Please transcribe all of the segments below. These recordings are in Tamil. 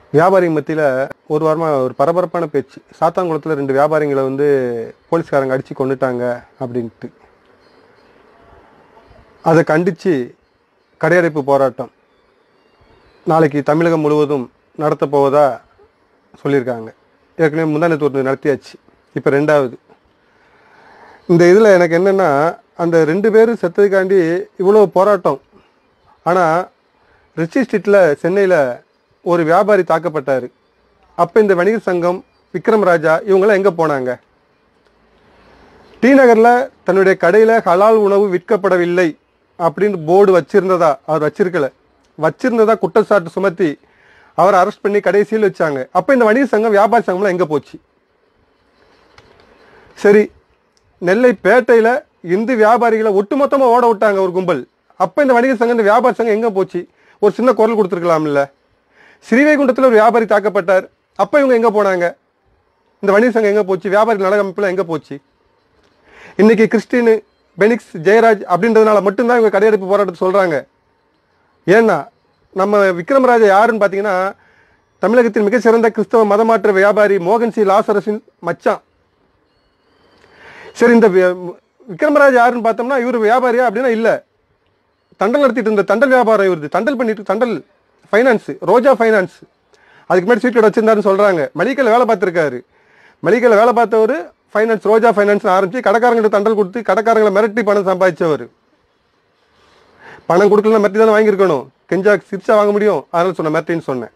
வியாபாரி மத்தியில் ஒரு வாரமாக ஒரு பரபரப்பான பேச்சு சாத்தான்குளத்தில் ரெண்டு வியாபாரிங்களை வந்து போலீஸ்காரங்க அடித்து கொண்டுட்டாங்க அப்படின்ட்டு அதை கண்டித்து கடையடைப்பு போராட்டம் நாளைக்கு தமிழகம் முழுவதும் நடத்த போவதா சொல்லியிருக்காங்க ஏற்கனவே முந்தானத்து ஒரு நடத்தியாச்சு இப்போ ரெண்டாவது இந்த இதில் எனக்கு என்னென்னா அந்த ரெண்டு பேரும் செத்ததுக்காண்டி இவ்வளோ போராட்டம் ஆனால் ரிச்சி ஸ்ட்ரீட்டில் சென்னையில் ஒரு வியாபாரி தாக்கப்பட்டார் அப்போ இந்த வணிகர் சங்கம் விக்ரம் ராஜா இவங்கெல்லாம் எங்கே போனாங்க டி நகரில் தன்னுடைய கடையில் ஹலால் உணவு விற்கப்படவில்லை அப்படின்னு போர்டு வச்சிருந்ததா அவர் வச்சிருக்கல வச்சிருந்ததா குற்றச்சாட்டு சுமத்தி அவரை அரெஸ்ட் பண்ணி கடைசியில் வச்சாங்க அப்போ இந்த வணிகர் சங்கம் வியாபாரி சங்கம்லாம் எங்கே போச்சு சரி நெல்லை பேட்டையில் இந்து வியாபாரிகளை ஒட்டுமொத்தமாக ஓட விட்டாங்க ஒரு கும்பல் அப்போ இந்த வணிகர் சங்கம் இந்த வியாபாரி சங்கம் எங்கே போச்சு ஒரு சின்ன குரல் கொடுத்துருக்கலாம்ல ஸ்ரீவைகுண்டத்தில் ஒரு வியாபாரி தாக்கப்பட்டார் அப்போ இவங்க எங்கே போனாங்க இந்த வணிகர் சங்கம் எங்கே போச்சு வியாபாரி நல அமைப்பில் எங்கே போச்சு இன்னைக்கு கிறிஸ்டின் பெனிக்ஸ் ஜெயராஜ் அப்படின்றதுனால மட்டும்தான் இவங்க கடையெடுப்பு போராட்டத்தை சொல்கிறாங்க ஏன்னா நம்ம விக்ரமராஜா யாருன்னு பார்த்தீங்கன்னா தமிழகத்தின் மிகச்சிறந்த கிறிஸ்தவ மதமாற்ற வியாபாரி மோகன் சி லாசரஸின் மச்சான் சரி இந்த வி- விக்ரமராஜ் யாருன்னு பார்த்தோம்னா இவர் வியாபாரியா அப்படின்னா இல்லை தண்டல் நடத்திட்டு இருந்த தண்டல் வியாபாரம் இவருது தண்டல் பண்ணிட்டு தண்டல் ஃபைனான்ஸ் ரோஜா ஃபைனான்ஸ் அதுக்கு முன்னாடி ஸ்வீட் கடை வச்சிருந்தாருன்னு சொல்கிறாங்க மளிகையில் வேலை பார்த்துருக்காரு மளிகையில் வேலை பார்த்தவர் ஃபைனான்ஸ் ரோஜா ஃபைனான்ஸ் ஆரம்பிச்சு கடைக்காரங்கிட்ட தண்டல் கொடுத்து கடைக்காரங்களை மிரட்டி பணம் சம்பாதிச்சவர் பணம் கொடுக்கலன்னா மிரட்டி தானே வாங்கியிருக்கணும் கெஞ்சா சிரிச்சா வாங்க முடியும் அதனால சொன்னேன் மிரட்டின்னு சொன்னேன்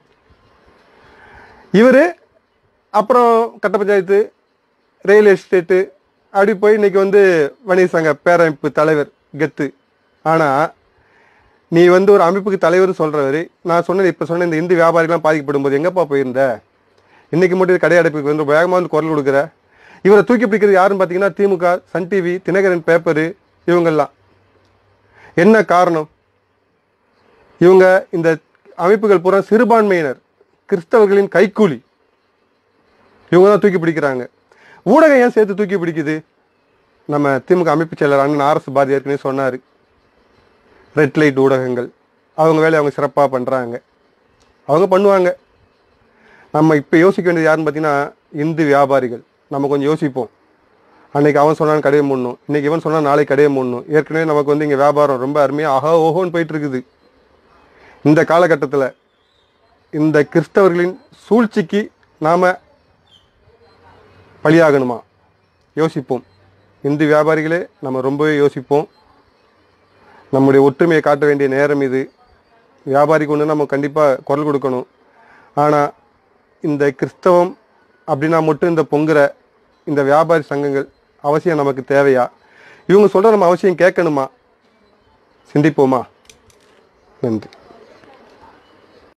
இவர் அப்புறம் கட்ட பஞ்சாயத்து ரியல் எஸ்டேட்டு அப்படி போய் இன்னைக்கு வந்து வணிக சங்க பேரமைப்பு தலைவர் கெத்து ஆனால் நீ வந்து ஒரு அமைப்புக்கு தலைவர் சொல்கிறவர் நான் சொன்னது இப்போ சொன்ன இந்த இந்து வியாபாரிகள்லாம் பாதிக்கப்படும் போது எங்கப்பா போயிருந்த இன்னைக்கு மட்டும் இது கடை அடைப்புக்கு வந்து வேகமாக வந்து குரல் கொடுக்குற இவரை தூக்கி பிடிக்கிறது யாருன்னு பார்த்தீங்கன்னா DMK Sun TV Dinakaran paper இவங்கெல்லாம் என்ன காரணம் இவங்க இந்த அமைப்புகள் பூரா சிறுபான்மையினர் கிறிஸ்தவர்களின் கைக்கூலி இவங்க தான் தூக்கி பிடிக்கிறாங்க ஊடகம் ஏன் சேர்த்து தூக்கி பிடிக்குது நம்ம திமுக அமைப்பு செயலர் அண்ணன் ஆர்எஸ் பாரதி ஏற்கனவே சொன்னார் ரெட் லைட் ஊடகங்கள் அவங்க வேலையை அவங்க சிறப்பாக பண்ணுறாங்க அவங்க பண்ணுவாங்க நம்ம இப்போ யோசிக்க வேண்டியது யாருன்னு பார்த்தீங்கன்னா இந்து வியாபாரிகள் நம்ம கொஞ்சம் யோசிப்போம் அன்னைக்கு அவன் சொன்னான் கடையை மூடணும் இன்னைக்கு இவன் சொன்னான் நாளைக்கு கடையை மூடணும் ஏற்கனவே நமக்கு வந்து இங்கே வியாபாரம் ரொம்ப அருமையாக ஆஹா ஓஹோன்னு போயிட்டு இருக்குது இந்த காலகட்டத்தில் இந்த கிறிஸ்தவர்களின் சூழ்ச்சிக்கு நாம் பலியாகணுமா யோசிப்போம் இந்து வியாபாரிகளே நம்ம ரொம்பவே யோசிப்போம் நம்முடைய ஒற்றுமையை காட்ட வேண்டிய நேரம் இது வியாபாரிக்கு ஒன்று நம்ம கண்டிப்பாக குரல் கொடுக்கணும் ஆனால் இந்த கிறிஸ்தவம் அப்படின்னா மட்டும் இந்த பொங்குற இந்த வியாபாரி சங்கங்கள் அவசியம் நமக்கு தேவையா இவங்க சொல்கிற நம்ம அவசியம் கேட்கணுமா சிந்திப்போமா நன்றி